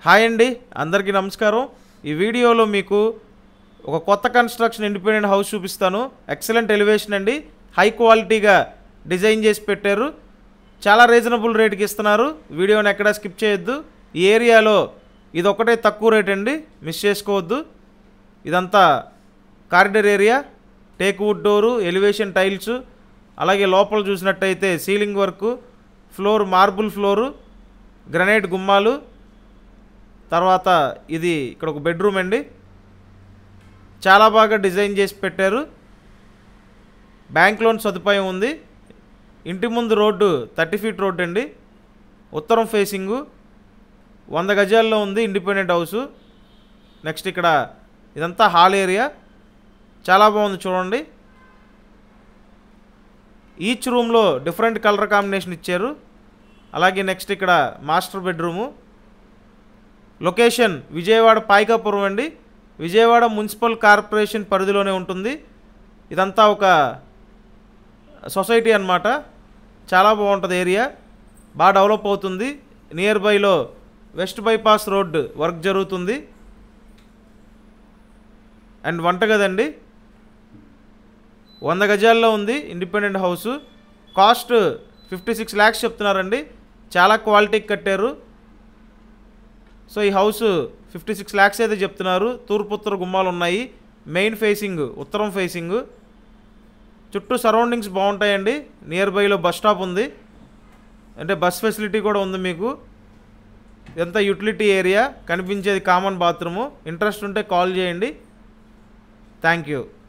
hi అండి అందరికీ నమస్కారం ఈ వీడియోలో మీకు ఒక కొత్త కన్స్ట్రక్షన్ ఇండిపెండెంట్ హౌస్ చూపిస్తాను ఎక్సలెంట్ ఎలివేషన్ అండి హై క్వాలిటీగా డిజైన్ చేసి పెట్టారు చాలా రీజనబుల్ రేట్కి ఇస్తున్నారు వీడియోని ఎక్కడా స్కిప్ చేయొద్దు ఈ ఏరియాలో ఇది ఒకటే తక్కువ రేట్ అండి మిస్ చేసుకోవద్దు ఇదంతా corridor area teak wood door elevation tiles అలాగే లోపల చూసినట్టయితే ceiling work floor marble floor granite గుమ్మాలు తర్వాత ఇది ఇక్కడ ఒక బెడ్రూమ్ అండి చాలా బాగా డిజైన్ చేసి పెట్టారు బ్యాంక్ లోన్ సదుపాయం ఉంది ఇంటి ముందు రోడ్డు థర్టీ ఫీట్ రోడ్డు అండి ఉత్తరం ఫేసింగు వంద గజాల్లో ఉంది ఇండిపెండెంట్ హౌసు నెక్స్ట్ ఇక్కడ ఇదంతా హాల్ ఏరియా చాలా బాగుంది చూడండి ఈచ్ రూమ్లో డిఫరెంట్ కలర్ కాంబినేషన్ ఇచ్చారు అలాగే నెక్స్ట్ ఇక్కడ master bedroom location Vijayawada Payakapuram అండి విజయవాడ మున్సిపల్ కార్పొరేషన్ పరిధిలోనే ఉంటుంది ఇదంతా ఒక సొసైటీ అన్నమాట చాలా బాగుంటుంది ఏరియా బాగా డెవలప్ అవుతుంది నియర్ బైలో వెస్ట్ బైపాస్ రోడ్ వర్క్ జరుగుతుంది అండ్ వంటగది అండి వంద గజాల్లో ఉంది independent house cost fifty six lakhs చెప్తున్నారండి చాలా క్వాలిటీకి కట్టారు సో ఈ హౌస్ ఫిఫ్టీ సిక్స్ ల్యాక్స్ అయితే చెప్తున్నారు తూర్పు ఉత్తర గుమ్మాలు ఉన్నాయి మెయిన్ ఫేసింగ్ ఉత్తరం ఫేసింగ్ చుట్టూ సరౌండింగ్స్ బాగుంటాయండి నియర్ బైలో బస్ స్టాప్ ఉంది అంటే బస్ ఫెసిలిటీ కూడా ఉంది మీకు ఎంత యూటిలిటీ ఏరియా కనిపించేది కామన్ బాత్రూము ఇంట్రెస్ట్ ఉంటే కాల్ చేయండి థ్యాంక్ యూ